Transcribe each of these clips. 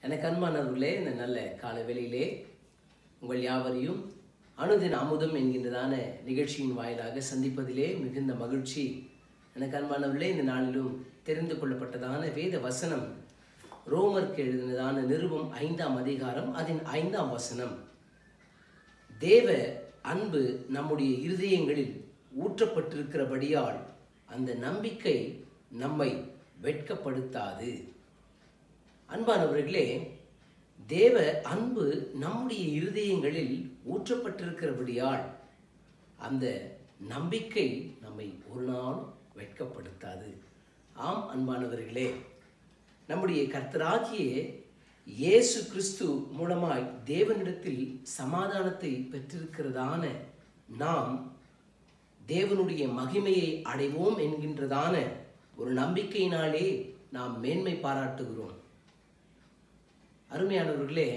எனக்கு அன்பானவர்களே இந்த நல்ல கால வேளையிலே உங்கள் யாவரையும் அனுதின அமுதம் என்கின்றதான நிகழ்ச்சியின் வாயிலாக சந்திப்பதிலே மிகுந்த மகிழ்ச்சி எனக்கு அன்பானவர்களே இந்த நாளிலும் தெரிந்து கொள்ளப்பட்டதான வேத வசனம் ரோமருக்கு எழுதினதான நிருபம் ஐந்தாம் அதிகாரம் அதன் ஐந்தாம் வசனம் தேவ அன்பு நம்முடைய இருதயங்களில் ஊற்றப்பட்டிருக்கிறபடியால் அந்த நம்பிக்கை நம்மை வெட்கப்படுத்தாது அன்பானவர்களே தேவ அன்பு நம்முடைய இருதயங்களில் ஊற்றப்பட்டிருக்கிறபடியால் அந்த நம்பிக்கை நம்மை ஒரு நாள் வெட்கப்படுத்தாது ஆம் அன்பானவர்களே நம்முடைய கர்த்தராகிய இயேசு கிறிஸ்து மூலமாய் தேவனிடத்தில் சமாதானத்தை பெற்றிருக்கிறதான நாம் தேவனுடைய மகிமையை அடைவோம் என்கின்றதான ஒரு நம்பிக்கையினாலே நாம் மேன்மை பாராட்டுகிறோம் அருமையானவர்களே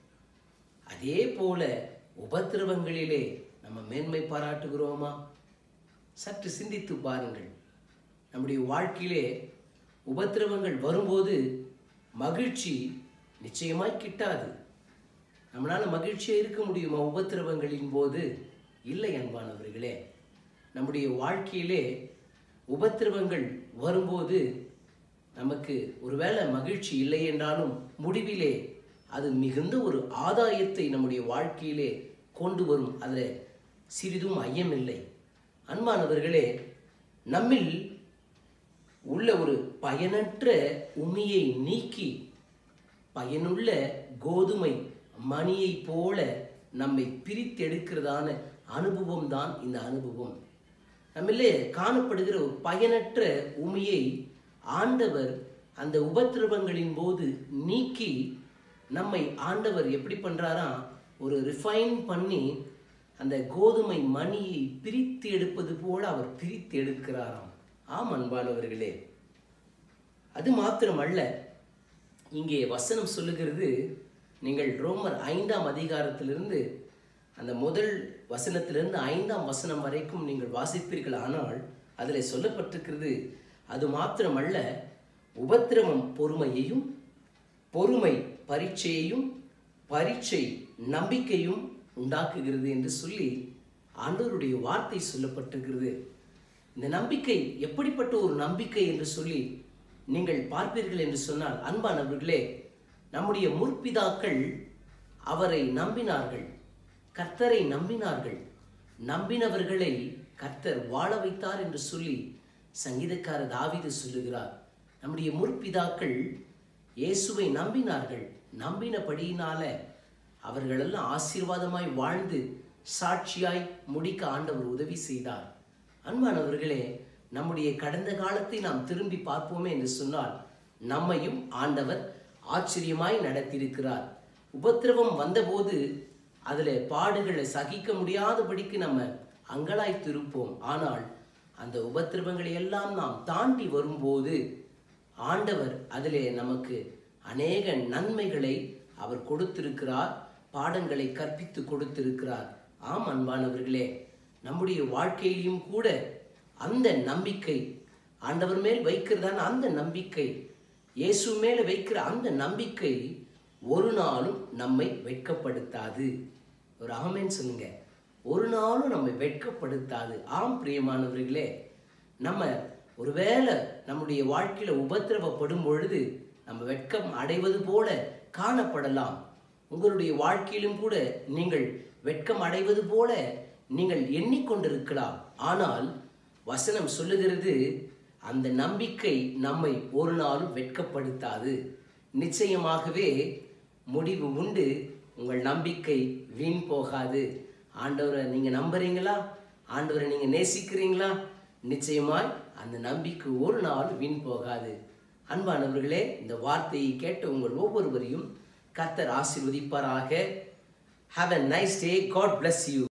அதே போல உபத்திரவங்களிலே நம்ம மேன்மை பாராட்டுகிறோமா சற்று சிந்தித்து பாருங்கள் நம்முடைய வாழ்க்கையிலே உபத்திரவங்கள் வரும்போது மகிழ்ச்சி நிச்சயமாய் கிட்டாது நம்மளால மகிழ்ச்சியாக இருக்க முடியுமா உபத்திரவங்களின் போது இல்லை அன்பானவர்களே நம்முடைய வாழ்க்கையிலே உபத்திரவங்கள் வரும்போது நமக்கு ஒருவேளை மகிழ்ச்சி இல்லை என்றாலும் முடிவிலே அது மிகுந்த ஒரு ஆதாயத்தை நம்முடைய வாழ்க்கையிலே கொண்டு வரும் அதில் சிறிதும் ஐயமில்லை அன்பானவர்களே நம்மில் உள்ள ஒரு பயனற்ற உமியை நீக்கி பயனுள்ள கோதுமை மணியைப் போல நம்மை பிரித்தெடுக்கிறதான அனுபவம் தான் இந்த அனுபவம் நம்மிலே காணப்படுகிற ஒரு பயனற்ற உமியை ஆண்டவர் அந்த உபத்திரவங்களின் போது நீக்கி நம்மை ஆண்டவர் எப்படி பண்றாரா ஒரு ரிஃபைன் பண்ணி அந்த கோதுமை மணியை பிரித்து எடுப்பது போல அவர் பிரித்து எடுக்கிறாராம் ஆம் அன்பானவர்களே அது மாத்திரமல்ல இங்கே வசனம் சொல்லுகிறது நீங்கள் ரோமர் ஐந்தாம் அதிகாரத்திலிருந்து அந்த முதல் வசனத்திலிருந்து ஐந்தாம் வசனம் வரைக்கும் நீங்கள் வாசிப்பீர்கள் ஆனால் அதில் சொல்லப்பட்டிருக்கிறது அது மாத்திரமல்ல உபத்திரவம் பொறுமையையும் பொறுமை பரீட்சையையும் பரீட்சை நம்பிக்கையும் உண்டாக்குகிறது என்று சொல்லி ஆண்டவருடைய வார்த்தை சொல்லப்பட்டிருக்கிறது இந்த நம்பிக்கை எப்படிப்பட்ட ஒரு நம்பிக்கை என்று சொல்லி நீங்கள் பார்ப்பீர்கள் என்று சொன்னால் அன்பானவர்களே நம்முடைய முற்பிதாக்கள் அவரை நம்பினார்கள் கர்த்தரை நம்பினார்கள் நம்பினவர்களை கர்த்தர் வாழ வைத்தார் என்று சொல்லி சங்கீதக்கார தாவிது சொல்லுகிறார் நம்முடைய முற்பிதாக்கள் இயேசுவை நம்பினார்கள் நம்பினபடியினால அவர்களெல்லாம் ஆசீர்வாதமாய் வாழ்ந்து சாட்சியாய் முடிக்க ஆண்டவர் உதவி செய்தார் அன்பானவர்களே நம்முடைய கடந்த காலத்தை நாம் திரும்பி பார்ப்போமே என்று சொன்னால் நம்மையும் ஆண்டவர் ஆச்சரியமாய் நடத்தியிருக்கிறார் உபத்திரவம் வந்தபோது அதில் பாடுகளை சகிக்க முடியாதபடிக்கு நம்ம அங்கலாய்த்து இருப்போம் ஆனால் அந்த உபத்திரவங்களை எல்லாம் நாம் தாண்டி வரும்போது ஆண்டவர் அதிலே நமக்கு அநேக நன்மைகளை அவர் கொடுத்திருக்கிறார் பாடங்களை கற்பித்து கொடுத்திருக்கிறார் ஆம் அன்பானவர்களே நம்முடைய வாழ்க்கையிலும் கூட அந்த நம்பிக்கை ஆண்டவர் மேல் வைக்கிறதான அந்த நம்பிக்கை இயேசு மேல வைக்கிற அந்த நம்பிக்கை ஒரு நாளும் நம்மை வெட்கப்படுத்தாது ஒரு ஆமேன்னு சொல்லுங்க ஒரு நாளும் நம்மை வெட்கப்படுத்தாது ஆம் பிரியமானவர்களே நம்ம ஒருவேளை நம்முடைய வாழ்க்கையில உபத்திரவப்படும் பொழுது நம்ம வெட்கம் அடைவது போல காணப்படலாம் உங்களுடைய வாழ்க்கையிலும் கூட நீங்கள் வெட்கம் அடைவது போல நீங்கள் எண்ணிக்கொண்டிருக்கலாம் ஆனால் வசனம் சொல்லுகிறது அந்த நம்பிக்கை நம்மை ஒரு நாளும் வெட்கப்படுத்தாது நிச்சயமாகவே முடிவு உண்டு உங்கள் நம்பிக்கை வீண் போகாது ஆண்டவரை நீங்க நம்புறீங்களா ஆண்டவரை நீங்க நேசிக்கிறீங்களா நிச்சயமாய் அந்த நம்பிக்கை ஒரு நாள் வீண் போகாது அன்பானவர்களே இந்த வார்த்தையை கேட்ட உங்கள் ஒவ்வொருவரையும் கர்த்தர் ஆசீர்வதிப்பாராக have a nice day God bless you